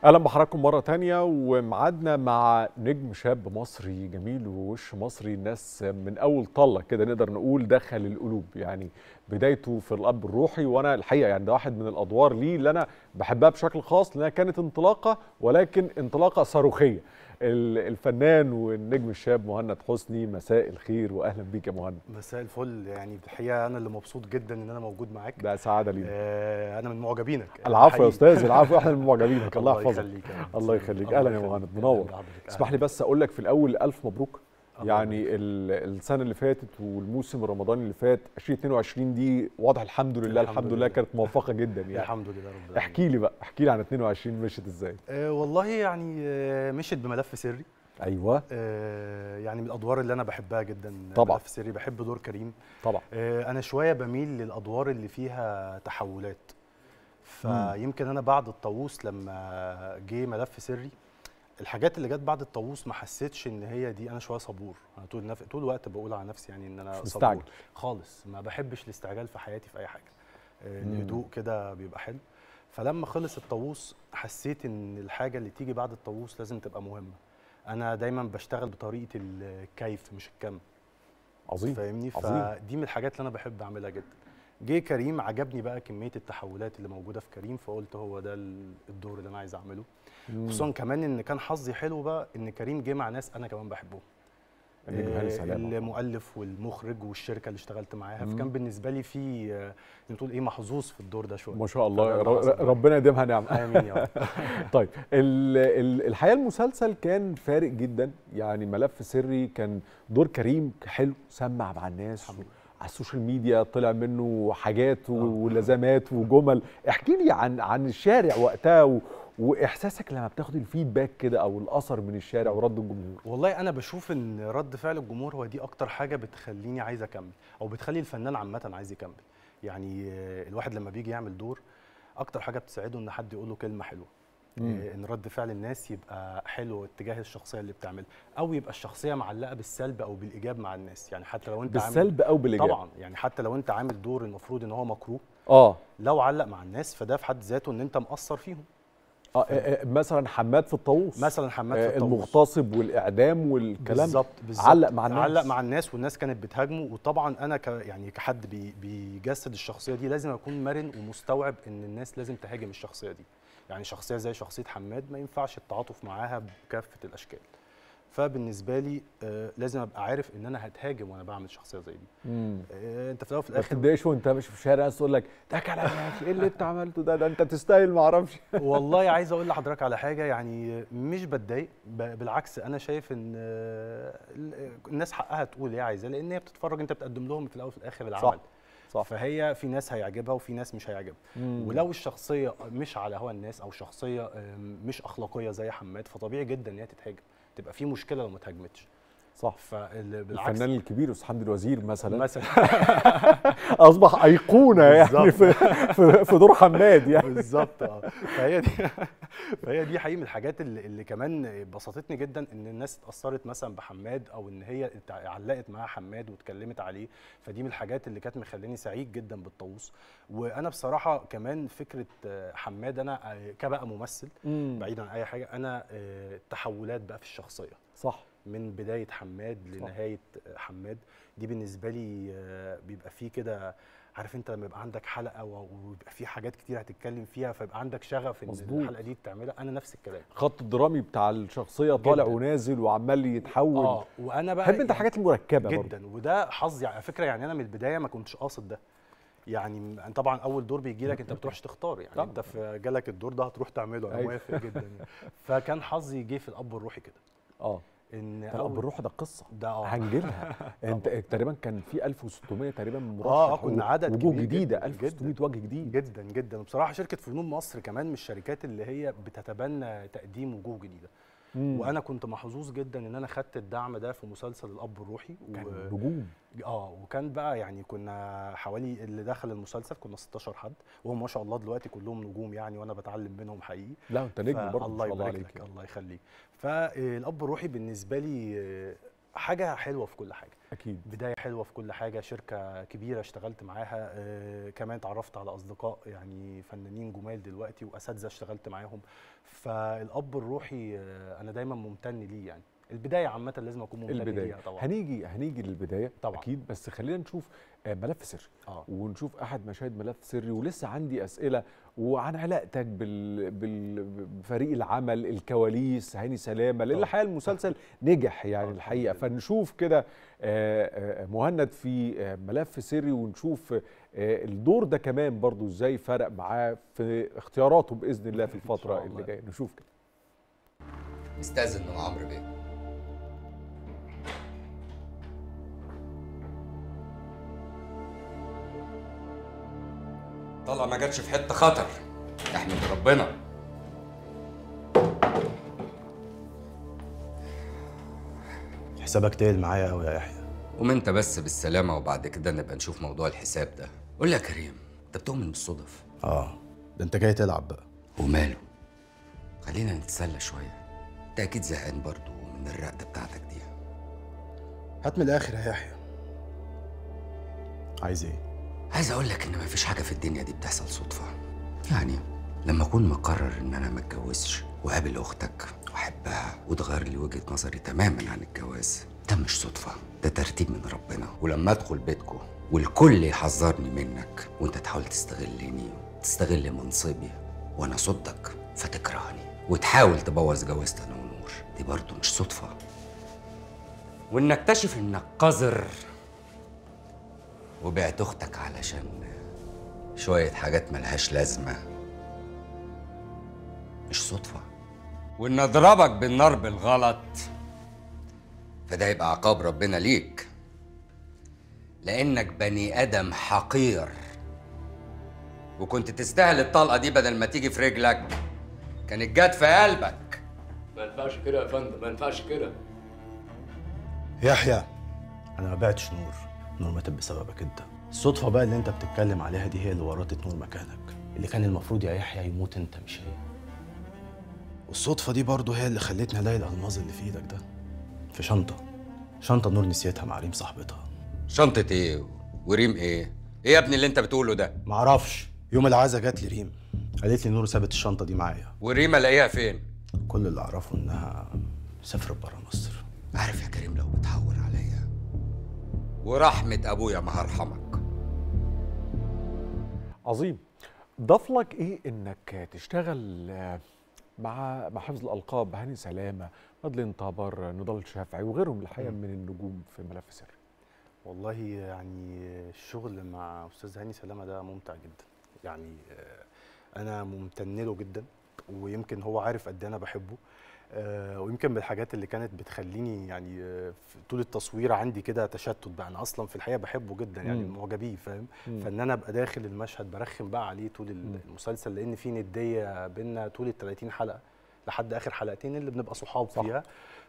اهلا بحضراتكم مره تانية ومعادنا مع نجم شاب مصري جميل ووش مصري الناس من اول طله كده نقدر نقول دخل القلوب يعني بدايته في الاب الروحي وانا الحقيقه يعني ده واحد من الادوار ليه اللي انا بحبها بشكل خاص لانها كانت انطلاقه ولكن انطلاقه صاروخيه الفنان والنجم الشاب مهند حسني مساء الخير واهلا بيك يا مهند مساء الفل يعني الحقيقه انا اللي مبسوط جدا ان انا موجود معاك ده سعاده لينا آه انا من معجبينك العفو يا استاذ العفو احنا من معجبينك الله الله يحفظك يخليك يا الله يخليك اهلا يا مهند منور اسمح لي بس اقول لك في الاول الف مبروك الله يعني ال- السنه اللي فاتت والموسم الرمضاني اللي فات 2022 دي واضح الحمد لله الحمد الحمد لله لله. كانت موفقه جدا يعني الحمد لله رب العالمين احكي لي بقى احكي لي عن 22 مشيت ازاي آه والله يعني آه مشيت بملف سري ايوه آه يعني من الادوار اللي انا بحبها جدا طبعاً. ملف سري بحب دور كريم طبعا آه انا شويه بميل للادوار اللي فيها تحولات فيمكن انا بعد الطاووس لما جه ملف سري الحاجات اللي جت بعد الطاووس ما حسيتش ان هي دي انا شويه صبور انا طول نف... طول الوقت بقول على نفسي يعني ان انا مش صبور مستعجل. خالص ما بحبش الاستعجال في حياتي في اي حاجه آه، مم. الهدوء كده بيبقى حلو فلما خلص الطاووس حسيت ان الحاجه اللي تيجي بعد الطاووس لازم تبقى مهمه انا دايما بشتغل بطريقه الكيف مش الكم عظيم فاهمني عظيم. فدي من الحاجات اللي انا بحب اعملها جدا جه كريم عجبني بقى كميه التحولات اللي موجوده في كريم فقلت هو ده ال- الدور اللي انا عايز اعمله مم. خصوصا كمان ان كان حظي حلو بقى ان كريم جه مع ناس انا كمان بحبهم النجم هاني آه، سلامه المؤلف والمخرج والشركه اللي اشتغلت معاها مم. فكان بالنسبه لي في آه، نقول ايه محظوظ في الدور ده شويه ما شاء الله فده ر- اللي حصل ر- بقى. ربنا يديمها نعمه امين يا رب طيب ال- ال- الحقيقه المسلسل كان فارق جدا يعني ملف سري كان دور كريم حلو سمع مع الناس الحمد لله. على السوشيال ميديا طلع منه حاجات و- آه. ولزمات وجمل احكي لي عن عن الشارع وقتها و... واحساسك لما بتاخد الفيدباك كده او الاثر من الشارع ورد الجمهور والله انا بشوف ان رد فعل الجمهور هو دي اكتر حاجه بتخليني عايز اكمل او بتخلي الفنان عامه عايز يكمل يعني آه، الواحد لما بيجي يعمل دور اكتر حاجه بتساعده ان حد يقول له كلمه حلوه مم. آه، ان رد فعل الناس يبقى حلو اتجاه الشخصيه اللي بتعملها او يبقى الشخصيه معلقه بالسلب او بالايجاب مع الناس يعني حتى لو انت عامل بالسلب او بالايجاب طبعا يعني حتى لو انت عامل دور المفروض ان هو مكروه اه لو علق مع الناس فده في حد ذاته ان انت مقصر فيهم آه، آه، آه، مثلا حماد في الطاووس مثلا حماد في آه، الطاووس المغتصب والاعدام والكلام بالظبط بالظبط علق مع الناس. علق مع الناس والناس كانت بتهاجمه وطبعا انا ك يعني كحد بي بيجسد الشخصيه دي لازم اكون مرن ومستوعب ان الناس لازم تهاجم الشخصيه دي يعني شخصيه زي شخصيه حماد ما ينفعش التعاطف معاها بكافه الاشكال فبالنسبه لي آه لازم ابقى عارف ان انا هتهاجم وانا بعمل شخصيه زي دي مم. آه انت في الاول وفي ما الاخر تتضايقش وانت ماشي في الشارع ناس تقول لك ده كلام ماشي ايه اللي انت عملته ده ده انت تستاهل ما اعرفش والله عايز اقول لحضرتك على حاجه يعني مش بتضايق ب- بالعكس انا شايف ان آه، ال- الناس حقها تقول ايه عايزاه لان هي بتتفرج انت بتقدم لهم في الاول وفي الاخر العمل صح فهي في ناس هيعجبها وفي ناس مش هيعجبها مم. ولو الشخصيه مش على هوى الناس او شخصيه آم، مش اخلاقيه زي حماد فطبيعي جدا ان هي تتهاجم تبقى في مشكله لو ما اتهاجمتش صح فبالعكس الفنان الكبير استاذ حمدي الوزير مثلا مثلا اصبح ايقونه يعني بالظبط. في في, في دور حماد يعني بالظبط اه فهي دي فهي دي حقيقي من الحاجات اللي, اللي كمان بسطتني جدا ان الناس اتاثرت مثلا بحماد او ان هي اتع- علقت معاها حماد واتكلمت عليه فدي من الحاجات اللي كانت مخلاني سعيد جدا بالطاووس وانا بصراحه كمان فكره آه، حماد انا آه، كبقى ممثل بعيدا عن اي حاجه انا آه، التحولات بقى في الشخصيه صح من بدايه حماد لنهايه حماد دي بالنسبه لي آه، بيبقى فيه كده عارف انت لما يبقى عندك حلقه و- ويبقى في حاجات كتير هتتكلم فيها فيبقى عندك شغف ان مظبوط. الحلقه دي تعملها انا نفس الكلام خط الدرامي بتاع الشخصيه طالع جداً. ونازل وعمال يتحول اه وانا بقى بحب انت يعني الحاجات المركبه برضه جدا وده حظي على فكره يعني انا من البدايه ما كنتش قاصد ده يعني م- طبعا اول دور بيجي لك انت ما بتروحش تختار يعني طبعاً. انت في جالك الدور ده هتروح تعمله انا أيوة. موافق جدا يعني. فكان حظي جه في الاب الروحي كده اه ان ده الاب أول- الروح ده قصه ده اه هنجيلها انت تقريبا كان في 1600 تقريبا مرشح آه، كنا و- عدد وجوه كبير جديده جداً، 1600 وجه جديد جدا جدا وبصراحه شركه فنون مصر كمان من الشركات اللي هي بتتبنى تقديم وجوه جديده مم. وانا كنت محظوظ جدا ان انا خدت الدعم ده في مسلسل الاب الروحي كان و... نجوم اه وكان بقى يعني كنا حوالي اللي دخل المسلسل كنا 16 حد وهم ما شاء الله دلوقتي كلهم نجوم يعني وانا بتعلم منهم حقيقي لا انت نجم برضه الله ما شاء الله يبارك عليك لك يعني. الله يخليك فالاب الروحي بالنسبه لي آه، حاجه حلوه في كل حاجه اكيد بدايه حلوه في كل حاجه شركه كبيره اشتغلت معاها آه كمان اتعرفت على اصدقاء يعني فنانين جمال دلوقتي واساتذه اشتغلت معاهم فالاب الروحي آه انا دايما ممتن ليه يعني البدايه عامه لازم اكون ممتن البدايه ليها طبعا هنيجي هنيجي للبدايه طبعاً. اكيد بس خلينا نشوف آه، ملف سري اه ونشوف احد مشاهد ملف سري ولسه عندي اسئله وعن علاقتك بال... بال... بفريق العمل الكواليس هاني سلامه لان طبعاً. الحقيقه المسلسل نجح يعني آه، الحقيقه الحمد لله. فنشوف كده آه، آه، مهند في آه، ملف سري ونشوف آه، الدور ده كمان برضو ازاي فرق معاه في اختياراته باذن الله في الفتره شاء اللي الله. جايه نشوف كده استاذن من عمرو بيه طلع ما جاتش في حته خطر احمد ربنا حسابك تقل معايا قوي يا يحيى قوم انت بس بالسلامه وبعد كده نبقى نشوف موضوع الحساب ده قول لي يا كريم انت بتؤمن بالصدف اه ده انت جاي تلعب بقى وماله خلينا نتسلى شويه انت اكيد زهقان برضو من الرقده بتاعتك دي هات من الاخر يا يحيى عايز ايه عايز اقول لك ان مفيش حاجه في الدنيا دي بتحصل صدفه يعني لما اكون مقرر ان انا ما اتجوزش واقابل اختك واحبها وتغير لي وجهه نظري تماما عن الجواز ده مش صدفه ده ترتيب من ربنا ولما ادخل بيتكم والكل يحذرني منك وانت تحاول تستغلني تستغل منصبي وانا صدك فتكرهني وتحاول تبوظ جوازة انا ونور دي برضه مش صدفه وان اكتشف انك قذر وبعت اختك علشان شوية حاجات ملهاش لازمة مش صدفة وإن أضربك بالنار بالغلط فده يبقى عقاب ربنا ليك لأنك بني آدم حقير وكنت تستاهل الطلقة دي بدل ما تيجي في رجلك كانت جت في قلبك ما ينفعش كده يا فندم ما ينفعش كده يحيى انا ما بعتش نور نور ماتت بسببك انت الصدفه بقى اللي انت بتتكلم عليها دي هي اللي ورطت نور مكانك اللي كان المفروض يا يحيى يموت انت مش هي والصدفه دي برضه هي اللي خلتني الاقي الالماظ اللي في ايدك ده في شنطه شنطه نور نسيتها مع ريم صاحبتها شنطة إيه وريم إيه؟ إيه يا ابني اللي أنت بتقوله ده؟ معرفش يوم العزا جات لي ريم قالت لي نور سابت الشنطه دي معايا وريم ألاقيها فين؟ كل اللي اعرفه انها سافرت بره مصر عارف يا كريم لو بتحور عليا ورحمة أبويا ما هرحمك عظيم ضاف لك ايه انك تشتغل آه، مع مع حفظ الالقاب هاني سلامه مدلين طابر نضال الشافعي وغيرهم الحقيقه من النجوم في ملف سري والله يعني الشغل مع استاذ هاني سلامه ده ممتع جدا يعني آه، انا ممتن له جدا ويمكن هو عارف قد ايه انا بحبه آه، ويمكن من الحاجات اللي كانت بتخليني يعني آه، في طول التصوير عندي كده تشتت بقى انا اصلا في الحقيقه بحبه جدا يعني مم. معجب بيه فاهم مم. فان انا ابقى داخل المشهد برخم بقى عليه طول مم. المسلسل لان في نديه بينا طول ال 30 حلقه لحد اخر حلقتين اللي بنبقى صحاب صح. فيها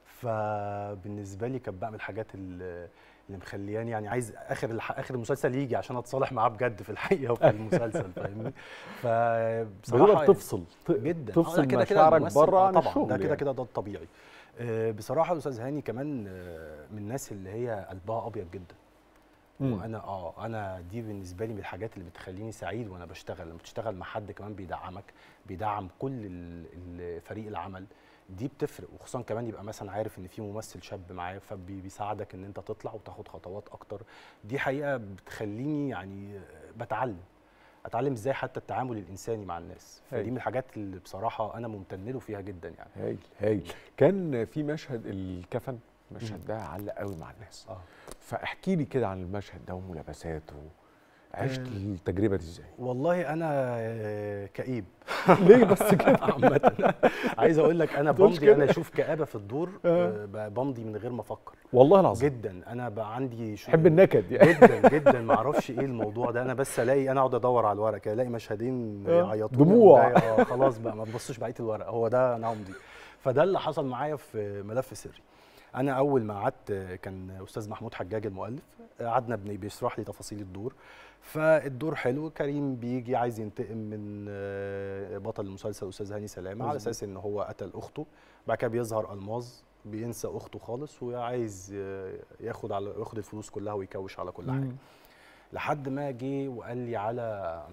فبالنسبه لي كانت بقى من الحاجات اللي اللي مخلياني يعني عايز اخر الح... اخر المسلسل يجي عشان اتصالح معاه بجد في الحقيقه وفي المسلسل فاهمني فبصراحه بتقدر تفصل ت- جدا تفصل آه، كده كده مشاعرك الممثل- بره آه، عن طبعا الشغل ده كده يعني. كده ده الطبيعي آه، بصراحه الاستاذ هاني كمان آه، من الناس اللي هي قلبها ابيض جدا مم. وانا اه انا دي بالنسبه لي من الحاجات اللي بتخليني سعيد وانا بشتغل لما بتشتغل مع حد كمان بيدعمك بيدعم كل ال- ال- فريق العمل دي بتفرق وخصوصا كمان يبقى مثلا عارف ان في ممثل شاب معاه فبيساعدك ان انت تطلع وتاخد خطوات اكتر دي حقيقه بتخليني يعني بتعلم اتعلم ازاي حتى التعامل الانساني مع الناس أيوة. فدي من الحاجات اللي بصراحه انا ممتن له فيها جدا يعني هايل هايل كان في مشهد الكفن المشهد ده علق قوي مع الناس اه فاحكي لي كده عن المشهد ده وملابساته عشت آه. التجربه دي ازاي والله انا آه، كئيب ليه بس كده عامة عايز اقول لك انا تقولش بمضي كده. انا اشوف كآبة في الدور آه. آه، بمضي من غير ما افكر والله العظيم جدا انا بقى عندي شو بحب النكد يعني جدا جدا ما اعرفش ايه الموضوع ده انا بس الاقي انا اقعد ادور على الورق كده الاقي مشهدين آه. يعيطوني دموع. أقوم جاي، اه خلاص بقى ما تبصش بقيه الورق هو ده انا همضي فده اللي حصل معايا في ملف سري انا اول ما قعدت آه، كان استاذ محمود حجاج المؤلف آه، قعدنا بن- بيشرح لي تفاصيل الدور فالدور حلو كريم بيجي عايز ينتقم من آه، بطل المسلسل استاذ هاني سلامه على مظبوط. اساس ان هو قتل اخته بعد كده بيظهر الماظ بينسى اخته خالص وعايز آه، ياخد على ياخد الفلوس كلها ويكوش على كل حاجه لحد ما جه وقال لي على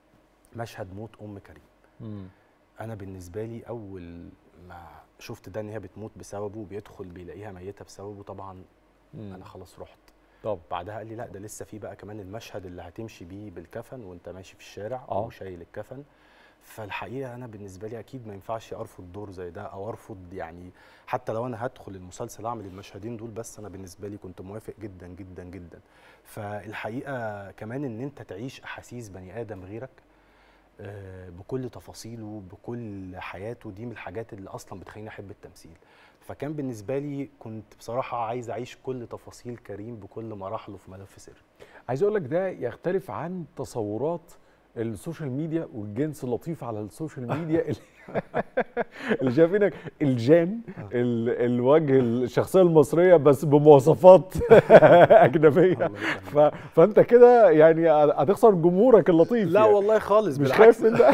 مشهد موت ام كريم مم. انا بالنسبه لي اول ما شفت ده ان هي بتموت بسببه بيدخل بيلاقيها ميته بسببه طبعا مم. انا خلاص رحت طب بعدها قال لي لا ده لسه في بقى كمان المشهد اللي هتمشي بيه بالكفن وانت ماشي في الشارع آه. وشايل الكفن فالحقيقه انا بالنسبه لي اكيد ما ينفعش ارفض دور زي ده او ارفض يعني حتى لو انا هدخل المسلسل اعمل المشهدين دول بس انا بالنسبه لي كنت موافق جدا جدا جدا فالحقيقه كمان ان انت تعيش احاسيس بني ادم غيرك آه، بكل تفاصيله بكل حياته دي من الحاجات اللي اصلا بتخليني احب التمثيل فكان بالنسبه لي كنت بصراحه عايز اعيش كل تفاصيل كريم بكل مراحله في ملف سر عايز اقول لك ده يختلف عن تصورات السوشيال ميديا والجنس اللطيف على السوشيال ميديا اللي, اللي شايفينك الجان ال- الوجه الشخصيه المصريه بس بمواصفات اجنبيه الله يخليك. ف... فانت كده يعني هتخسر جمهورك اللطيف لا يعني. والله خالص مش بالعكس خايف من ده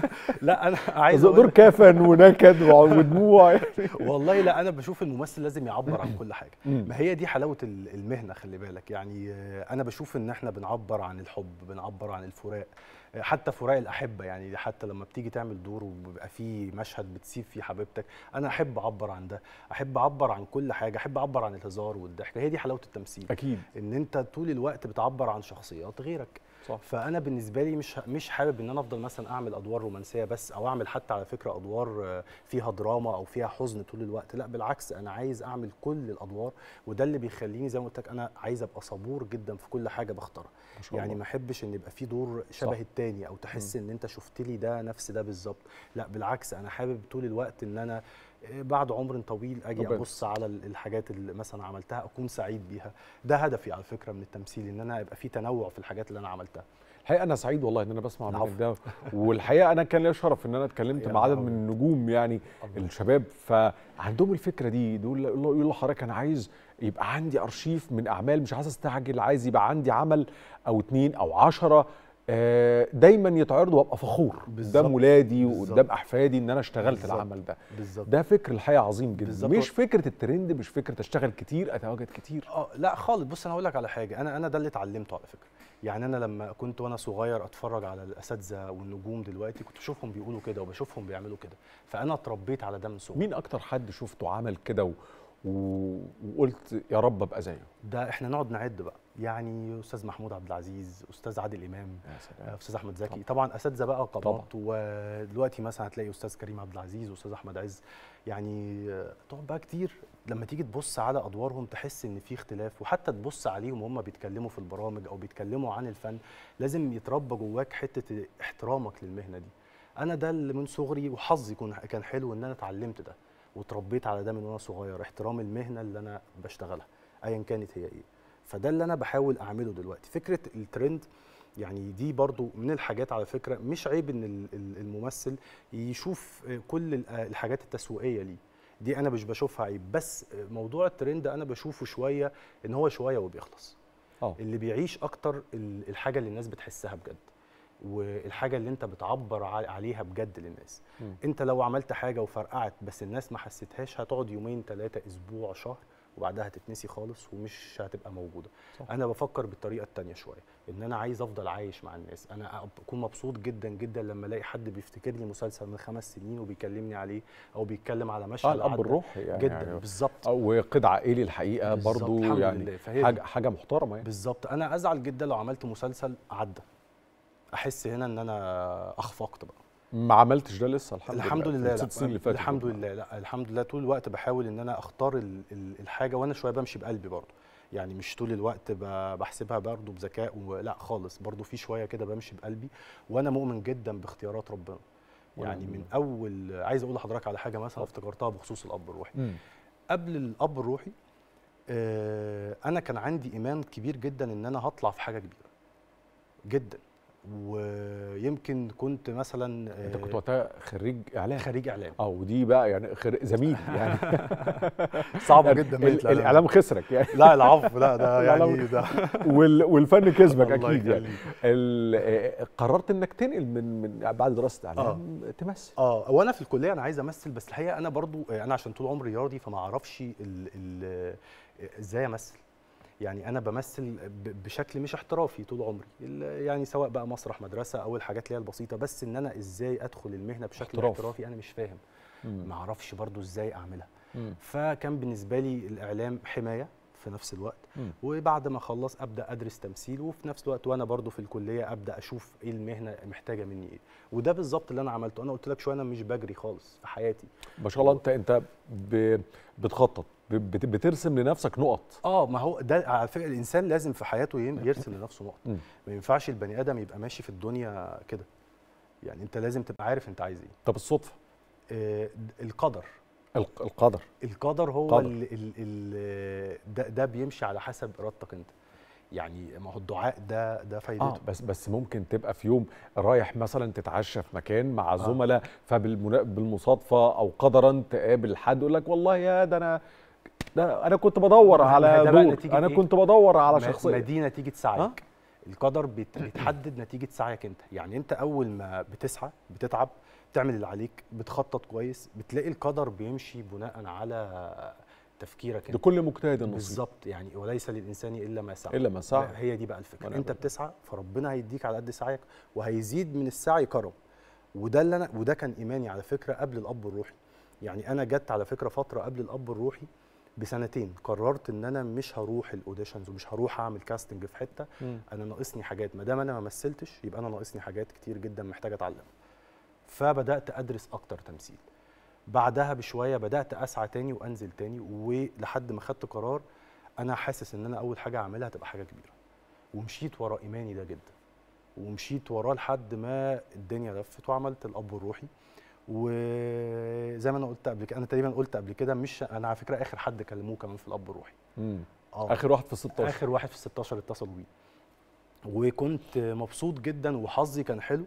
لا انا عايز دور أقول كفن ونكد ودموع يعني. والله لا انا بشوف الممثل لازم يعبر عن كل حاجه مم. ما هي دي حلاوه ال- المهنه خلي بالك يعني آه، انا بشوف ان احنا بنعبر عن الحب بنعبر عن الفراق آه، حتى فراق الاحبه يعني حتى لما بتيجي تعمل دور وبيبقى فيه مشهد بتسيب فيه حبيبتك انا احب اعبر عن ده احب اعبر عن كل حاجه احب اعبر عن الهزار والضحك هي دي حلاوه التمثيل اكيد ان انت طول الوقت بتعبر عن شخصيات غيرك صح فانا بالنسبه لي مش مش حابب ان انا افضل مثلا اعمل ادوار رومانسيه بس او اعمل حتى على فكره ادوار آه، فيها دراما او فيها حزن طول الوقت لا بالعكس انا عايز اعمل كل الادوار وده اللي بيخليني زي ما قلت لك انا عايز ابقى صبور جدا في كل حاجه بختارها ما شاء يعني الله. ما احبش ان يبقى في دور شبه صح. التاني او تحس ان انت شفت لي ده نفس ده بالظبط لا بالعكس انا حابب طول الوقت ان انا آه، بعد عمر طويل اجي ربنا. ابص على ال- الحاجات اللي مثلا عملتها اكون سعيد بيها ده هدفي على فكره من التمثيل ان انا يبقى في تنوع في الحاجات اللي انا عملتها الحقيقه انا سعيد والله ان انا بسمع منك العفو. ده والحقيقه انا كان ليا شرف ان انا اتكلمت يا مع عدد نهار من أبيض. النجوم يعني الله الشباب فعندهم الفكره دي دول يقول لحضرتك انا عايز يبقى عندي ارشيف من اعمال مش عايز استعجل عايز يبقى عندي عمل او اتنين او عشرة آه، دايما يتعرض وابقى فخور بالظبط. قدام ولادي بالظبط. وقدام احفادي ان انا اشتغلت بالظبط. العمل ده بالظبط ده فكر الحقيقه عظيم جدا بالظبط. مش فكره الترند مش فكره اشتغل كتير اتواجد كتير اه لا خالص بص انا هقول لك على حاجه انا انا ده اللي اتعلمته على فكره يعني انا لما كنت وانا صغير اتفرج على الاساتذه والنجوم دلوقتي كنت بشوفهم بيقولوا كده وبشوفهم بيعملوا كده فانا اتربيت على ده من صغري مين اكتر حد شفته عمل كده و... و... وقلت يا رب ابقى زيه ده احنا نقعد نعد بقى يعني استاذ محمود عبد العزيز استاذ عادل امام يا سلام استاذ احمد زكي طبعا. طبعا اساتذه بقى طبعا. قامات ودلوقتي مثلا هتلاقي استاذ كريم عبد العزيز واستاذ احمد عز يعني آه، تقعد بقى كتير لما تيجي تبص على ادوارهم تحس ان في اختلاف وحتى تبص عليهم وهم بيتكلموا في البرامج او بيتكلموا عن الفن لازم يتربى جواك حته احترامك للمهنه دي انا ده اللي من صغري وحظي كون- كان حلو ان انا اتعلمت ده وتربيت على ده من وانا صغير احترام المهنه اللي انا بشتغلها ايا كانت هي ايه فده اللي انا بحاول اعمله دلوقتي فكره الترند يعني دي برضو من الحاجات على فكره مش عيب ان ال- ال- الممثل يشوف آه، كل ال- آه، الحاجات التسويقيه ليه دي انا مش بشوفها عيب بس آه، موضوع الترند انا بشوفه شويه ان هو شويه وبيخلص اه اللي بيعيش اكتر ال- الحاجه اللي الناس بتحسها بجد والحاجه اللي انت بتعبر ع- عليها بجد للناس مم. انت لو عملت حاجه وفرقعت بس الناس ما حسيتهاش هتقعد يومين ثلاثه اسبوع شهر وبعدها هتتنسي خالص ومش هتبقى موجوده صح. انا بفكر بالطريقه التانية شويه ان انا عايز افضل عايش مع الناس انا أب- اكون مبسوط جدا جدا لما الاقي حد بيفتكر لي مسلسل من خمس سنين وبيكلمني عليه او بيتكلم على مشهد اه الاب عدى. الروحي يعني جدا يعني بالظبط وقيد عائلي الحقيقه بالظبط، برضو الحمد يعني لله. فهي دي. حاجه حاجه محترمه يعني بالظبط انا ازعل جدا لو عملت مسلسل عدى احس هنا ان انا اخفقت بقى ما عملتش ده لسه الحمد, الحمد لله لله في الست لا سنين اللي فاتت الحمد دول. لله لا الحمد لله طول الوقت بحاول ان انا اختار ال- ال- الحاجه وانا شويه بمشي بقلبي برضه يعني مش طول الوقت ب- بحسبها برضه بذكاء ولا خالص برضه في شويه كده بمشي بقلبي وانا مؤمن جدا باختيارات ربنا يعني من اول عايز اقول لحضرتك على حاجه مثلا افتكرتها بخصوص الاب الروحي مم. قبل الاب الروحي آه، انا كان عندي ايمان كبير جدا ان انا هطلع في حاجه كبيره جدا ويمكن كنت مثلا انت آه، كنت وقتها خريج اعلام خريج اعلام اه ودي بقى يعني خر... زميل يعني صعبه يعني جدا ال- مهنة الإعلام. الاعلام خسرك يعني لا العفو لا ده الإعلام يعني ده وال... والفن كسبك الله اكيد يعني يخليك. ال... آه، قررت انك تنقل من من بعد دراسه اعلام تمثل اه وانا في الكليه انا عايز امثل بس الحقيقه انا برضو انا عشان طول عمري رياضي فما اعرفش ال- ال- ازاي امثل يعني انا بمثل ب- بشكل مش احترافي طول عمري ال- يعني سواء بقى مسرح مدرسه او الحاجات اللي هي البسيطه بس ان انا ازاي ادخل المهنه بشكل احتراف. احترافي انا مش فاهم مم. ما اعرفش برضو ازاي اعملها مم. فكان بالنسبه لي الاعلام حمايه في نفس الوقت مم. وبعد ما اخلص ابدا ادرس تمثيل وفي نفس الوقت وانا برضو في الكليه ابدا اشوف ايه المهنه محتاجه مني ايه وده بالظبط اللي انا عملته انا قلت لك شويه انا مش بجري خالص في حياتي ما شاء الله انت انت ب... بتخطط ب... بت... بترسم لنفسك نقط اه ما هو ده على فكره الانسان لازم في حياته يم- يرسم لنفسه نقط مم. ما ينفعش البني ادم يبقى ماشي في الدنيا كده يعني انت لازم تبقى عارف انت عايز ايه طب الصدفه آه القدر الق- القدر القدر هو قدر. ال ال ال ده, ده بيمشي على حسب ارادتك انت يعني ما هو الدعاء ده ده فايدته اه بس بس ممكن تبقى في يوم رايح مثلا تتعشى في مكان مع زملاء فبالمصادفه او قدرا تقابل حد يقول لك والله يا ده انا ده انا كنت بدور ما- ما على ده بقى دور نتيجة انا إيه؟ كنت بدور على ما- شخصيه ما دي نتيجه سعيك آه. القدر بيت- بيتحدد نتيجه سعيك انت يعني انت اول ما بتسعى بتتعب بتعمل اللي عليك بتخطط كويس بتلاقي القدر بيمشي بناء على تفكيرك انت لكل مجتهد نصيب بالظبط يعني وليس للانسان الا ما سعى إلا ما سعى. هي دي بقى الفكره وأنا انت أقول. بتسعى فربنا هيديك على قد سعيك وهيزيد من السعي كرم وده اللي انا وده كان ايماني على فكره قبل الاب الروحي يعني انا جت على فكره فتره قبل الاب الروحي بسنتين قررت ان انا مش هروح الاوديشنز ومش هروح اعمل كاستنج في حته مم. انا ناقصني حاجات ما دام انا ما مثلتش يبقى انا ناقصني حاجات كتير جدا محتاج اتعلمها فبدات ادرس اكتر تمثيل بعدها بشويه بدات اسعى تاني وانزل تاني ولحد ما خدت قرار انا حاسس ان انا اول حاجه اعملها هتبقى حاجه كبيره ومشيت ورا ايماني ده جدا ومشيت وراه لحد ما الدنيا لفت وعملت الاب الروحي وزي ما انا قلت قبل كده انا تقريبا قلت قبل كده مش انا على فكره اخر حد كلموه كمان في الاب الروحي مم. اه اخر واحد في 16 اخر واحد في 16 اتصلوا بيه وكنت مبسوط جدا وحظي كان حلو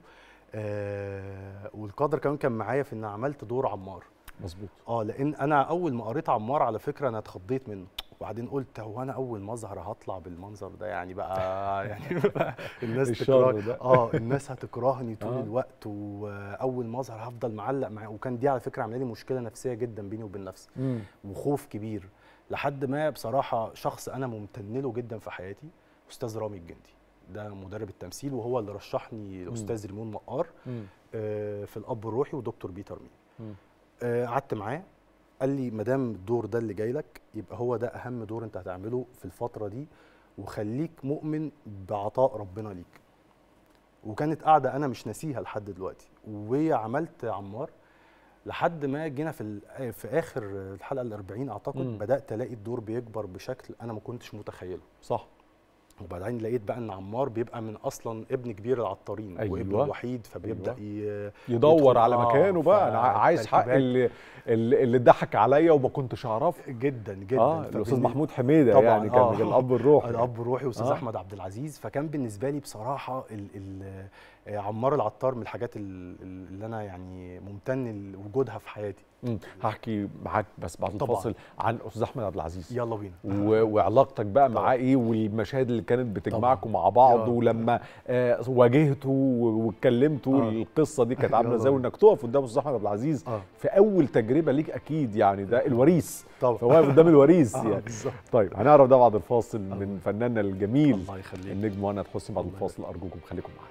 آه والقدر كمان كان معايا في ان عملت دور عمار مظبوط اه لان انا اول ما قريت عمار على فكره انا اتخضيت منه وبعدين قلت هو انا اول ما اظهر هطلع بالمنظر ده يعني بقى يعني الناس الشر تكره ده. اه الناس هتكرهني طول آه. الوقت واول ما اظهر هفضل معلق معاه وكان دي على فكره عامله لي مشكله نفسيه جدا بيني وبين نفسي مم. وخوف كبير لحد ما بصراحه شخص انا ممتن له جدا في حياتي استاذ رامي الجندي ده مدرب التمثيل وهو اللي رشحني لاستاذ ريمون مقار مم. آه، في الاب الروحي ودكتور بيتر مين مم. آه، قعدت معاه قال لي ما دام الدور ده اللي جاي لك يبقى هو ده اهم دور انت هتعمله في الفتره دي وخليك مؤمن بعطاء ربنا ليك وكانت قاعده انا مش ناسيها لحد دلوقتي وعملت عمار لحد ما جينا في ال- في اخر الحلقه ال40 اعتقد مم. بدات الاقي الدور بيكبر بشكل انا ما كنتش متخيله صح وبعدين لقيت بقى ان عمار بيبقى من اصلا ابن كبير العطارين أيوة. وابنه الوحيد فبيبدا ي... يدور يدخل- على آه، مكانه بقى انا ع- عايز حق فالتركيبات- اللي اللي اللي ضحك عليا وما كنتش اعرفه جدا جدا اه الاستاذ فبالن- محمود حميده طبعاً، يعني كان آه. الاب الروحي الاب الروحي استاذ آه. احمد عبد العزيز فكان بالنسبه لي بصراحه ال ال آه، عمار العطار من الحاجات ال- ال- اللي انا يعني ممتن لوجودها في حياتي مم. هحكي معاك بس بعد طبعاً. الفاصل عن استاذ احمد عبد العزيز يلا بينا و... وعلاقتك بقى معاه ايه والمشاهد اللي كانت بتجمعكم مع بعض يلا. ولما آه واجهته و- واتكلمتوا آه. القصه دي كانت عامله يلا. ازاي وانك تقف قدام استاذ احمد عبد العزيز آه. في اول تجربه ليك اكيد يعني ده الوريث طبعا فواقف قدام الوريث آه، يعني بالظبط. طيب هنعرف ده بعد الفاصل من فناننا الجميل الله يخليك النجم مهند حسني بعد الله الفاصل ارجوكم خليكم معانا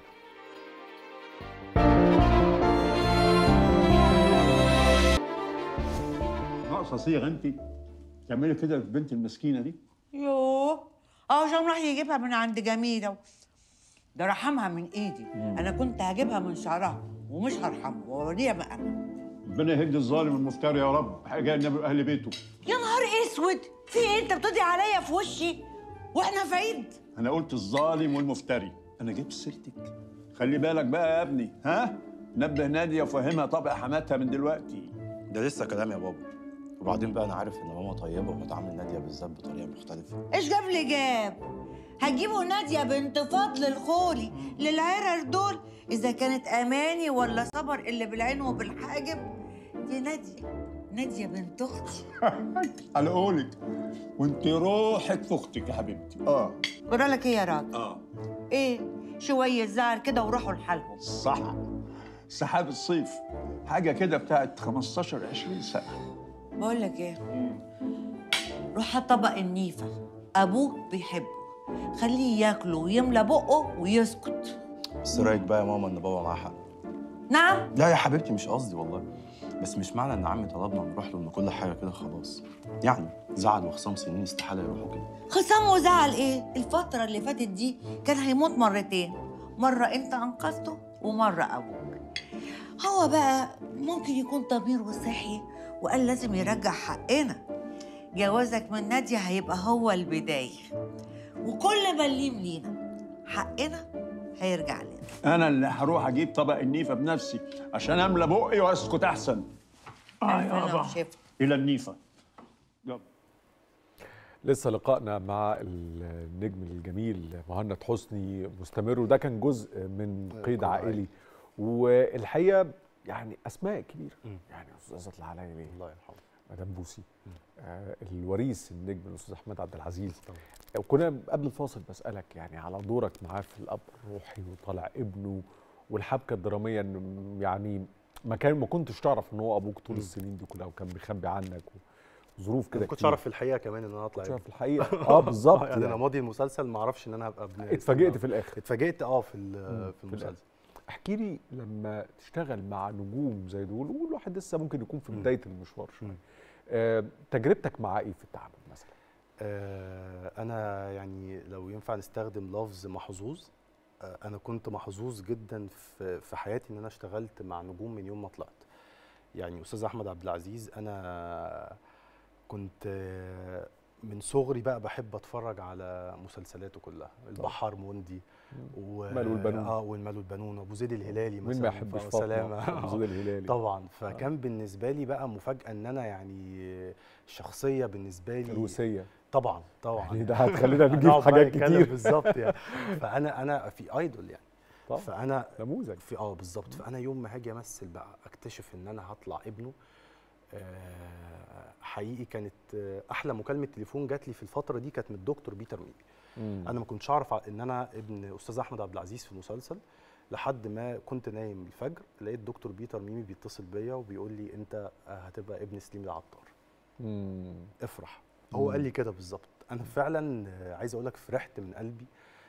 ناقصه صيغه انت تعملي كده في البنت المسكينه دي يوه اه جام راح يجيبها من عند جميلة ده رحمها من ايدي انا كنت هجيبها من شعرها ومش هرحمه واوريها بقى ربنا يهدي الظالم المفتري يا رب حاجه النبي واهل بيته يا نهار اسود في ايه انت بتدي عليا في وشي واحنا في عيد انا قلت الظالم والمفتري انا جبت سيرتك خلي بالك بقى يا ابني ها نبه ناديه وفهمها طبع حماتها من دلوقتي ده لسه كلام يا بابا وبعدين بقى انا عارف ان ماما طيبه وبتعامل ناديه بالذات بطريقه مختلفه ايش جاب لي جاب هجيبوا ناديه بنت فضل الخولي للعرر دول اذا كانت اماني ولا صبر اللي بالعين وبالحاجب دي ناديه ناديه بنت اختي على قولك وانت روحك في اختك يا حبيبتي اه جرالك ايه يا راجل اه ايه شويه زعل كده وراحوا لحالهم صح سحاب الصيف حاجه كده بتاعت 15 20 سنه بقول لك ايه روح هات طبق النيفه ابوه بيحبه خليه ياكله ويملى بقه ويسكت بس رايك بقى يا ماما ان بابا معاه حق نعم لا يا حبيبتي مش قصدي والله بس مش معنى ان عمي طلبنا نروح له ان كل حاجه كده خلاص يعني زعل وخصام سنين استحاله يروحوا كده خصام وزعل ايه الفتره اللي فاتت دي كان هيموت مرتين مره انت انقذته ومره ابوك هو بقى ممكن يكون ضميره صحي وقال لازم يرجع حقنا جوازك من نادية هيبقى هو البداية وكل ما نليم لينا حقنا هيرجع لنا انا اللي هروح اجيب طبق النيفه بنفسي عشان املى بقي واسكت احسن اه ألف هنا يابا وشفا. الى النيفه يلا لسه لقائنا مع النجم الجميل مهند حسني مستمر وده كان جزء من قيد عائلي والحقيقه يعني اسماء كبيره يعني استاذه العلايلي الله يرحمه مدام بوسي آه الوريث النجم الاستاذ احمد عبد العزيز وكنا قبل الفاصل بسالك يعني على دورك معاه في الاب الروحي وطالع ابنه والحبكه الدراميه ان يعني ما كان ما كنتش تعرف ان هو ابوك طول السنين دي كلها وكان بيخبي عنك وظروف كده ما كنتش كتير. اعرف في الحقيقه كمان ان انا اطلع كنتش ابن. عارف في الحقيقه اه بالظبط يعني انا يعني. ماضي المسلسل ما اعرفش ان انا هبقى ابن اتفاجئت في الاخر اتفاجئت اه في ال- في في الآخر. المسلسل احكي لي لما تشتغل مع نجوم زي دول والواحد لسه ممكن يكون في بدايه المشوار شويه آه، تجربتك معاه ايه في التعامل مثلا آه، انا يعني لو ينفع نستخدم لفظ محظوظ آه، انا كنت محظوظ جدا في في حياتي ان انا اشتغلت مع نجوم من يوم ما طلعت يعني استاذ احمد عبد العزيز انا كنت آه، من صغري بقى بحب اتفرج على مسلسلاته كلها البحار موندي و... المال والبنون. اه والمال والبنون وابو زيد الهلالي مثلا مين ما يحبش ف- فاطمه سلامه أبو زيد الهلالي طبعا فكان بالنسبه لي بقى مفاجاه ان انا يعني شخصيه بالنسبه لي الروسيه طبعا طبعا يعني ده هتخلينا نجيب هنقعد بقى حاجات نتكلم كتير بالظبط يعني فانا انا في ايدول يعني طبعا فانا نموذج في اه بالظبط فانا يوم ما هاجي امثل بقى اكتشف ان انا هطلع ابنه آه، حقيقي كانت آه، احلى مكالمه تليفون جات لي في الفتره دي كانت من الدكتور بيتر ميمي مم. انا ما كنتش اعرف ع- ان انا ابن استاذ احمد عبد العزيز في المسلسل لحد ما كنت نايم الفجر لقيت دكتور بيتر ميمي بيتصل بيا وبيقول لي انت آه، هتبقى ابن سليم العطار مم. افرح هو قال لي كده بالظبط انا فعلا آه، عايز اقول لك فرحت من قلبي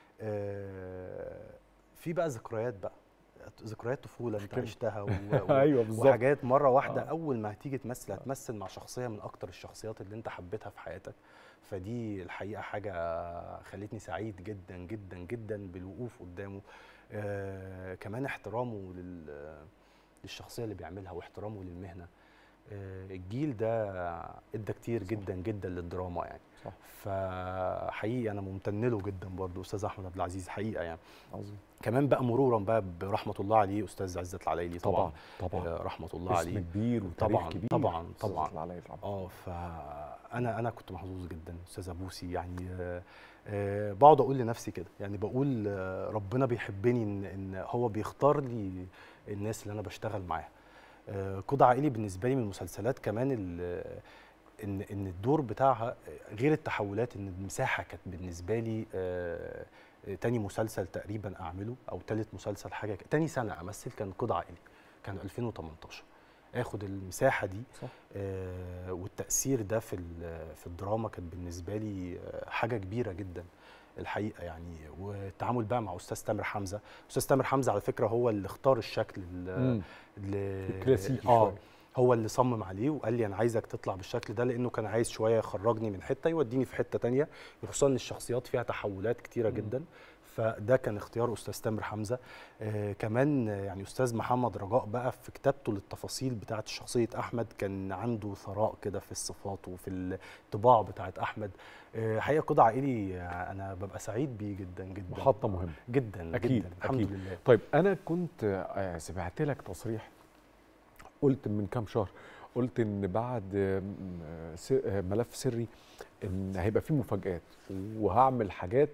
آه، في بقى ذكريات بقى ذكريات طفوله انت احكي لي. عشتها و... و... ايوه بالظبط وحاجات مره واحده آه. اول ما هتيجي تمثل هتمثل مع شخصيه من اكتر الشخصيات اللي انت حبيتها في حياتك فدي الحقيقه حاجه خلتني سعيد جدا جدا جدا بالوقوف قدامه آه كمان احترامه لل... للشخصيه اللي بيعملها واحترامه للمهنه آه الجيل ده ادى كتير جدا جدا للدراما يعني صح. فحقيقي انا ممتن له جدا برضه استاذ احمد عبد العزيز حقيقه يعني عظيم كمان بقى مرورا بقى برحمه الله عليه استاذ عزت العلايلي طبعا طبعا طبعا آه، رحمه الله اسم عليه كبير وتاريخ طبعاً، كبير طبعاً، أستاذ طبعاً. العلايلي طبعا اه فانا انا كنت محظوظ جدا استاذ ابوسي يعني آه، آه، بقعد اقول لنفسي كده يعني بقول آه، ربنا بيحبني ان ان هو بيختار لي الناس اللي انا بشتغل معاها آه، قضى عائلي بالنسبه لي من المسلسلات كمان ال- ان ان الدور بتاعها غير التحولات ان المساحه كانت بالنسبه لي آه، تاني مسلسل تقريبا اعمله او تالت مسلسل حاجه ك- تاني سنه امثل كان قضى عائلي كان 2018 اخد المساحه دي صح. آه والتاثير ده في ال- في الدراما كانت بالنسبه لي آه، حاجه كبيره جدا الحقيقه يعني والتعامل بقى مع استاذ تامر حمزه استاذ تامر حمزه على فكره هو اللي اختار الشكل ال- مم. ل- الكلاسيكي اه شوية. هو اللي صمم عليه وقال لي انا عايزك تطلع بالشكل ده لانه كان عايز شويه يخرجني من حته يوديني في حته تانية خصوصا ان الشخصيات فيها تحولات كتيره جدا فده كان اختيار استاذ تامر حمزه آه كمان آه، يعني استاذ محمد رجاء بقى في كتابته للتفاصيل بتاعه شخصيه احمد كان عنده ثراء كده في الصفات وفي الطباع بتاعه احمد آه حقيقه قضى عائلي آه، انا ببقى سعيد بيه جدا جدا محطه مهمه جدا أكيد، جدا الحمد أكيد. لله طيب انا كنت آه، سمعت لك تصريح قلت من كام شهر قلت ان بعد آه، م- س- آه، ملف سري ان هيبقى فيه مفاجآت وهعمل حاجات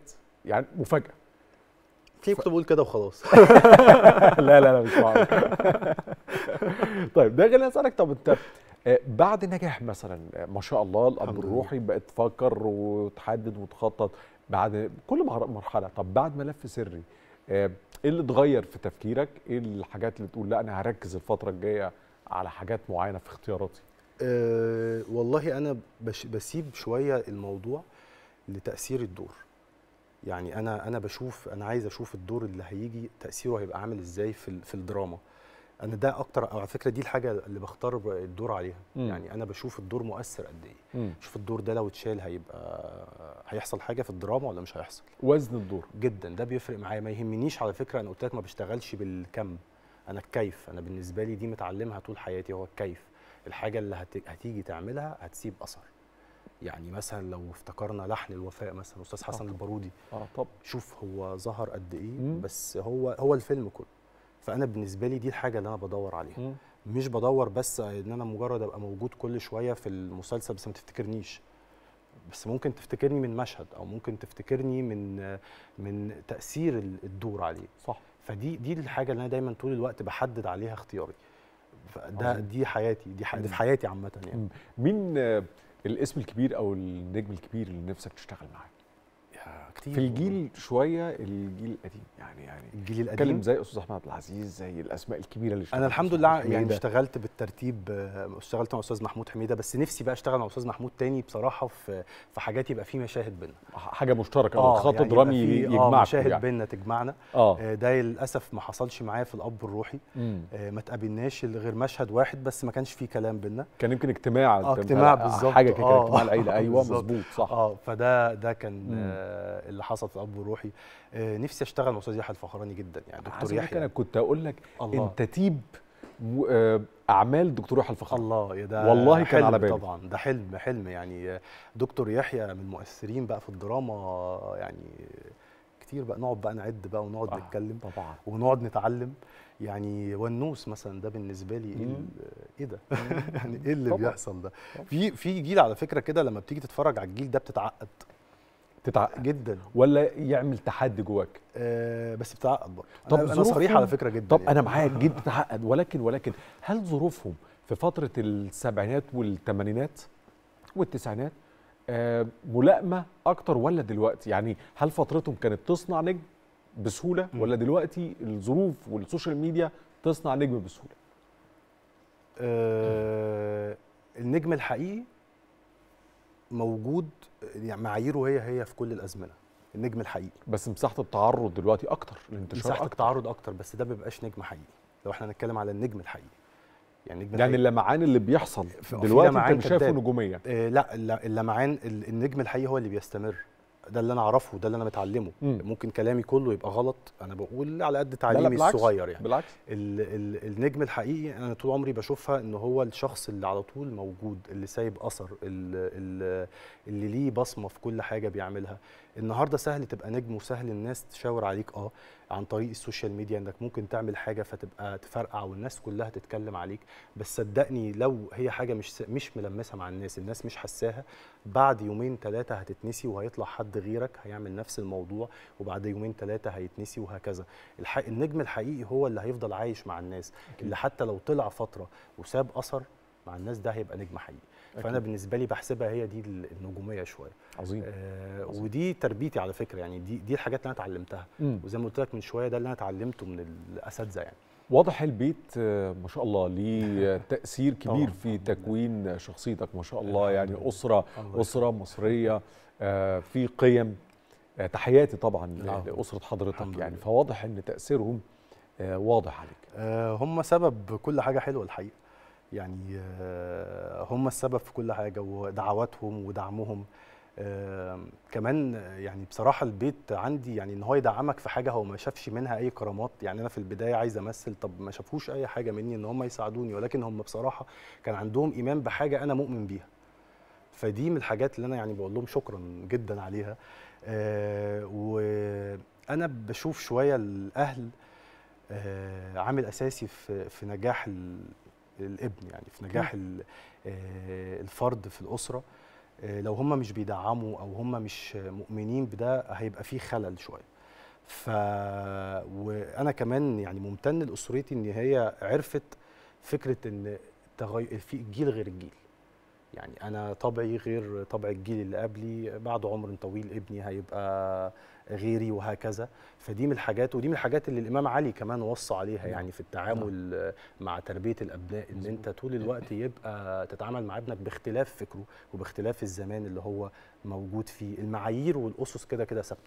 يعني مفاجاه في كنت بقول كده وخلاص لا لا لا مش معقول طيب ده خليني اسالك طب انت آه، بعد نجاح مثلا آه، ما شاء الله الاب الحمد لله. الروحي بقت تفكر وتحدد وتخطط بعد كل مر- مرحله طب بعد ملف سري آه، ايه اللي اتغير في تفكيرك ايه الحاجات اللي تقول لا انا هركز الفتره الجايه على حاجات معينه في اختياراتي أه والله انا بش بسيب شويه الموضوع لتاثير الدور يعني انا انا بشوف انا عايز اشوف الدور اللي هيجي تاثيره هيبقى عامل ازاي في ال- في الدراما انا ده اكتر أو على فكره دي الحاجه اللي بختار الدور عليها مم. يعني انا بشوف الدور مؤثر قد ايه شوف الدور ده لو اتشال هيبقى هيحصل حاجه في الدراما ولا مش هيحصل وزن الدور جدا ده بيفرق معايا ما يهمنيش على فكره انا قلت لك ما بشتغلش بالكم انا الكيف انا بالنسبه لي دي متعلمها طول حياتي هو الكيف الحاجه اللي هت... هتيجي تعملها هتسيب اثر يعني مثلا لو افتكرنا لحن الوفاء مثلا استاذ حسن طبعا. البارودي اه طب شوف هو ظهر قد ايه مم. بس هو هو الفيلم كله فانا بالنسبه لي دي الحاجه اللي انا بدور عليها مش بدور بس ان انا مجرد ابقى موجود كل شويه في المسلسل بس ما تفتكرنيش بس ممكن تفتكرني من مشهد او ممكن تفتكرني من من تاثير ال- الدور عليه صح فدي دي الحاجه اللي انا دايما طول الوقت بحدد عليها اختياري فده عظيم. دي حياتي دي, ح... دي مم. في حياتي عامه يعني مم. مين آه، الاسم الكبير او النجم الكبير اللي نفسك تشتغل معاه يا كتير في الجيل شويه الجيل القديم يعني يعني الجيل اتكلم القديم زي استاذ احمد عبد العزيز زي الاسماء الكبيره اللي انا اشتغلت الحمد أستاذ لله محمود يعني حميدة. اشتغلت بالترتيب آه، اشتغلت مع استاذ محمود حميده بس نفسي بقى اشتغل مع استاذ محمود تاني بصراحه في في حاجات يبقى في مشاهد بينا حاجه مشتركه او خط يعني يبقى درامي في- يجمعكم اه مشاهد يعني. بينا تجمعنا اه آه، ده للاسف ما حصلش معايا في الاب الروحي مم. آه، ما تقابلناش إلا غير مشهد واحد بس ما كانش فيه كلام بينا كان يمكن اجتماع اه أنت اجتماع بتاع- بالظبط حاجه كده كان آه، اجتماع العيله ايوه بالظبط. مظبوط صح اه فده ده كان مم. آه اللي حصل في الاب الروحي آه نفسي اشتغل مع استاذ يحيى الفخراني جدا يعني عايز دكتور أقول لك يحيى انا كنت اقول لك الله انت تيب و- آه، اعمال دكتور يحيى الفخر الله يا ده والله كان حلم على بالي. طبعا ده حلم حلم يعني آه، دكتور يحيى من المؤثرين بقى في الدراما آه، يعني كتير بقى نقعد بقى نعد بقى ونقعد آه، نتكلم طبعا ونقعد نتعلم يعني ونوس مثلا ده بالنسبه لي ايه مم. ال- ايه ده يعني ايه اللي طبعاً. بيحصل ده في في جيل على فكره كده لما بتيجي تتفرج على الجيل ده بتتعقد تتعقد جدا ولا يعمل تحدي جواك آه بس بتتعقد برضه طب انا, أنا صريح ظروفهم- على فكره جدا طب يعني. انا معاك جدا تتعقد ولكن ولكن هل ظروفهم في فتره السبعينات والثمانينات والتسعينات آه، ملائمه اكتر ولا دلوقتي يعني هل فترتهم كانت تصنع نجم بسهوله مم. ولا دلوقتي الظروف والسوشيال ميديا تصنع نجم بسهوله آه النجم الحقيقي موجود يعني معاييره هي هي في كل الازمنه النجم الحقيقي بس مساحه التعرض دلوقتي اكتر الانتشار مساحه اكتر التعرض اكتر بس ده ما بيبقاش نجم حقيقي لو احنا هنتكلم على النجم الحقيقي يعني النجم يعني الحقيقي اللمعان اللي بيحصل في- في دلوقتي انت لمعان مش شايفه كداب. نجوميه آه لا الل- اللمعان ال- النجم الحقيقي هو اللي بيستمر ده اللي انا اعرفه ده اللي انا متعلمه مم. ممكن كلامي كله يبقى غلط انا بقول على قد لا لا تعليمي بالعكس الصغير يعني بالعكس ال ال النجم الحقيقي انا طول عمري بشوفها ان هو الشخص اللي على طول موجود اللي سايب اثر اللي, اللي, اللي ليه بصمه في كل حاجه بيعملها النهارده سهل تبقى نجم وسهل الناس تشاور عليك اه عن طريق السوشيال ميديا انك ممكن تعمل حاجه فتبقى تفرقع والناس كلها تتكلم عليك بس صدقني لو هي حاجه مش مش ملمسه مع الناس الناس مش حساها بعد يومين ثلاثه هتتنسي وهيطلع حد غيرك هيعمل نفس الموضوع وبعد يومين ثلاثه هيتنسي وهكذا الح... النجم الحقيقي هو اللي هيفضل عايش مع الناس اللي حتى لو طلع فتره وساب اثر مع الناس ده هيبقى نجم حقيقي فانا أكيد. بالنسبه لي بحسبها هي دي النجوميه شويه عظيم آه عظيم. ودي تربيتي على فكره يعني دي دي الحاجات اللي انا اتعلمتها مم. وزي ما قلت لك من شويه ده اللي انا اتعلمته من الاساتذه يعني واضح البيت آه، ما شاء الله ليه تأثير كبير طبعاً، في الحمد لله. تكوين شخصيتك ما شاء الله الحمد يعني لله. أسرة الله أسرة مصرية آه، في قيم آه، تحياتي طبعا آه. لأسرة حضرتك الحمد يعني لله. فواضح إن تأثيرهم آه، واضح عليك آه، هم سبب كل حاجة حلوة الحقيقة يعني آه، هم السبب في كل حاجة ودعواتهم ودعمهم آه، كمان آه، يعني بصراحة البيت عندي يعني ان هو يدعمك في حاجة هو ما شافش منها اي كرامات يعني انا في البداية عايز امثل طب ما شافوش اي حاجة مني ان هم يساعدوني ولكن هم بصراحة كان عندهم ايمان بحاجة انا مؤمن بيها فدي من الحاجات اللي انا يعني بقول لهم شكرا جدا عليها آه، وانا بشوف شوية الاهل آه، عامل اساسي في في نجاح ال- الابن يعني في نجاح ال- آه، الفرد في الاسره آه، لو هم مش بيدعموا او هم مش مؤمنين بده هيبقى في خلل شويه ف وانا كمان يعني ممتن لاسرتي ان هي عرفت فكره ان تغي... في جيل غير الجيل يعني انا طبعي غير طبع الجيل اللي قبلي بعد عمر طويل ابني هيبقى غيري وهكذا فدي من الحاجات ودي من الحاجات اللي الامام علي كمان وصى عليها يعني في التعامل مع تربيه الابناء ان انت طول الوقت يبقى تتعامل مع ابنك باختلاف فكره وباختلاف الزمان اللي هو موجود فيه المعايير والاسس كده كده ثابته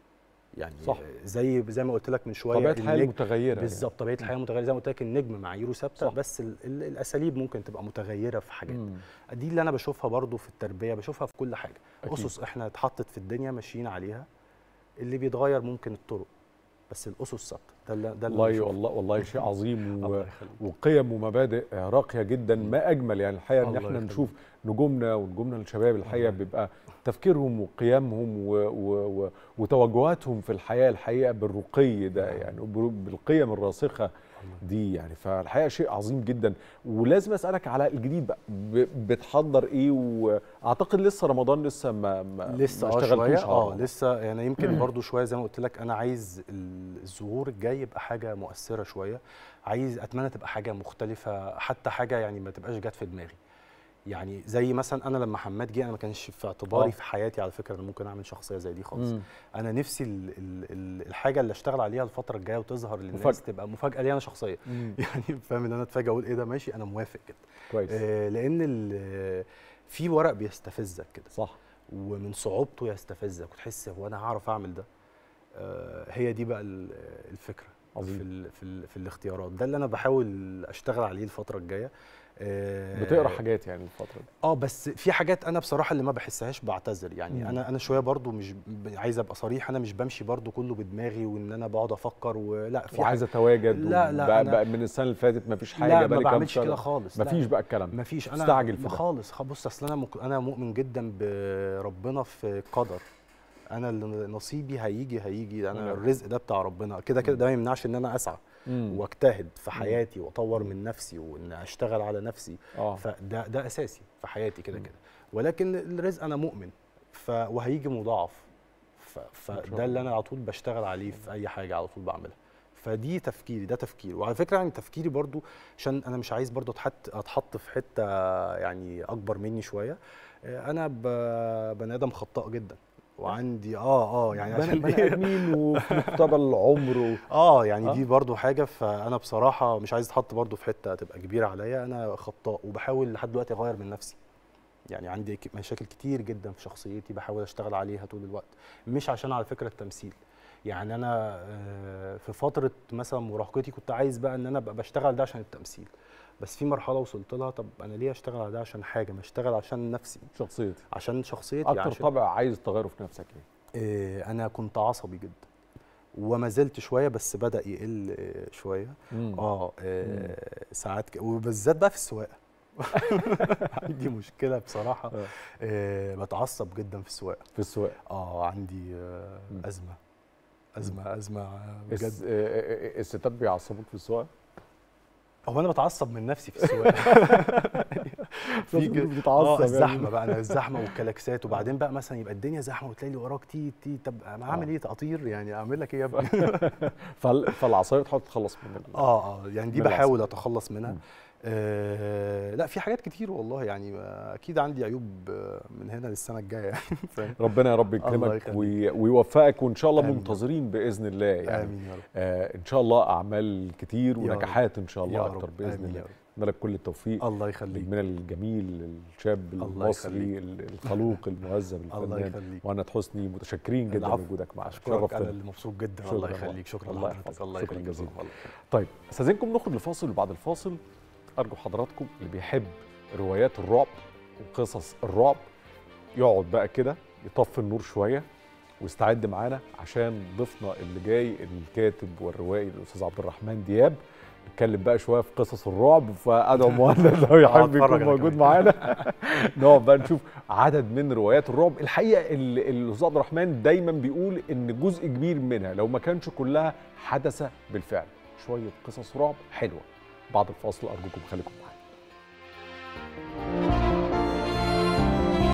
يعني صح. زي زي ما قلت لك من شويه طبيعه الحياه النجم- المتغيره بالظبط طبيعه الحياه متغيره زي ما قلت لك النجم معاييره ثابته صح. بس ال ال الاساليب ممكن تبقى متغيره في حاجات مم. دي اللي انا بشوفها برضو في التربيه بشوفها في كل حاجه أكيد. اسس احنا اتحطت في الدنيا ماشيين عليها اللي بيتغير ممكن الطرق بس الاسس ثابته ده اللي ده اللي والله بشوفه. والله والله شيء عظيم و... الله يخليك. وقيم ومبادئ راقيه جدا ما اجمل يعني الحقيقه ان الله احنا يخليك. نشوف نجومنا ونجومنا الشباب الحقيقه الله بيبقى تفكيرهم وقيمهم و... و... و... وتوجهاتهم في الحياه الحقيقه بالرقي ده يعني وبر- بالقيم الراسخه دي يعني فالحقيقه شيء عظيم جدا ولازم اسالك على الجديد بقى ب... بتحضر ايه واعتقد لسه رمضان لسه ما, ما لسه ما اه اشتغلتوش شويه على اه رمضان. لسه يعني يمكن برضو شويه زي ما قلت لك انا عايز ال- الظهور الجاي يبقى حاجه مؤثره شويه عايز اتمنى تبقى حاجه مختلفه حتى حاجه يعني ما تبقاش جت في دماغي يعني زي مثلا انا لما حماد جه انا ما كانش في اعتباري آه. في حياتي على فكره انا ممكن اعمل شخصيه زي دي خالص مم. انا نفسي ال ال ال الحاجه اللي اشتغل عليها الفتره الجايه وتظهر للناس مفاجأة. تبقى مفاجاه لي انا شخصيا مم. يعني فاهم ان انا اتفاجئ اقول ايه ده ماشي انا موافق كده كويس آه لان ال- في ورق بيستفزك كده صح ومن صعوبته يستفزك وتحس هو انا هعرف اعمل ده آه، هي دي بقى ال- الفكره عظيم. في ال في, ال في الاختيارات ده اللي انا بحاول اشتغل عليه الفتره الجايه آه، بتقرا حاجات يعني الفتره دي اه بس في حاجات انا بصراحه اللي ما بحسهاش بعتذر يعني مم. انا انا شويه برضو مش ب- عايز ابقى صريح انا مش بمشي برضو كله بدماغي وان انا بقعد افكر ولا في وعايز اتواجد لا، لا، بقى أنا- بقى من السنه اللي فاتت مفيش حاجه لا ما بقالي كام بعملش سنة. كده خالص لا. مفيش بقى الكلام ده مفيش انا تستعجل في ما ده. خالص خ- بص اصل انا مك... انا مؤمن جدا بربنا في قدر انا اللي نصيبي هيجي هيجي انا نعم. الرزق ده بتاع ربنا كده كده ده ما يمنعش ان انا اسعى مم. واجتهد في حياتي واطور من نفسي وان اشتغل على نفسي اه فده ده اساسي في حياتي كده كده ولكن الرزق انا مؤمن ف... وهيجي مضاعف ف... فده اللي انا على طول بشتغل عليه في اي حاجه على طول بعملها فدي تفكيري ده تفكيري وعلى فكره يعني تفكيري برضو عشان انا مش عايز برضو اتحط اتحط في حته يعني اكبر مني شويه آه، انا ب- بني ادم خطاء جدا وعندي اه اه يعني بني عشان بني ادمين وفي مقتبل العمر و... اه يعني آه. دي برضو حاجه فانا بصراحه مش عايز اتحط برضو في حته تبقى كبيره عليا انا خطاء وبحاول لحد دلوقتي اغير من نفسي يعني عندي ك- مشاكل كتير جدا في شخصيتي بحاول اشتغل عليها طول الوقت مش عشان على فكره التمثيل يعني انا آه، في فتره مثلا مراهقتي كنت عايز بقى ان انا ابقى بشتغل ده عشان التمثيل بس في مرحله وصلت لها طب انا ليه اشتغل على ده عشان حاجه ما اشتغل عشان نفسي شخصيتي عشان شخصيتي اكتر عشان طبع عايز تغيره في نفسك ايه آه، انا كنت عصبي جدا وما زلت شويه بس بدا يقل آه، شويه مم. اه آه، ساعات ك... وبالذات بقى في السواقه عندي مشكله بصراحه آه. آه بتعصب جدا في السواقه في السواقه اه عندي آه مم. ازمه ازمه ازمه آه، الس... بجد آه، آه، آه، الستات بيعصبوك في السواقه هو انا بتعصب من نفسي في السواقه في لازم ج- بتتعصب اه يعني. الزحمه بقى انا الزحمه والكلاكسات وبعدين بقى مثلا يبقى الدنيا زحمه وتلاقي اللي وراك تي تي طب ما اعمل آه. ايه تقطير يعني اعمل لك ايه يا ابني فال... فالعصايه بتحاول تتخلص من ال... اه اه يعني دي من بحاول اتخلص منها مم. آه لا في حاجات كتير والله يعني آه، اكيد عندي عيوب آه، من هنا للسنه الجايه يعني فاهم ربنا يا رب الله يكرمك يخليك. وي... ويوفقك وان شاء الله آمين. منتظرين باذن الله يعني امين يا رب آه ان شاء الله اعمال كتير يا رب. ونجاحات ان شاء الله يا اكتر رب باذن آمين الله يا رب. اتمنى لك كل التوفيق الله يخليك من الجميل الشاب الله المصري يخليك. الخلوق المهذب الله الفنان يخليك وانا حسني متشكرين جدا العفو. لوجودك معنا اشكرك انا شرفتنا. اللي مبسوط جدا شكراً الله والله. يخليك شكرا الله لحضرتك يحفظك. الله شكراً يخليك جزيلاً. الله يخليك. طيب استاذنكم نخرج لفاصل وبعد الفاصل ارجو حضراتكم اللي بيحب روايات الرعب وقصص الرعب يقعد بقى كده يطفي النور شويه ويستعد معانا عشان ضيفنا اللي جاي الكاتب والروائي الاستاذ عبد الرحمن دياب نتكلم بقى شويه في قصص الرعب فادعو مهند لو يحب أتفرج يكون أنا موجود كمان. معانا نقعد بقى نشوف عدد من روايات الرعب الحقيقه ال- الاستاذ عبد الرحمن دايما بيقول ان جزء كبير منها لو ما كانش كلها حدث بالفعل شويه قصص رعب حلوه بعد الفاصل ارجوكم خليكم معانا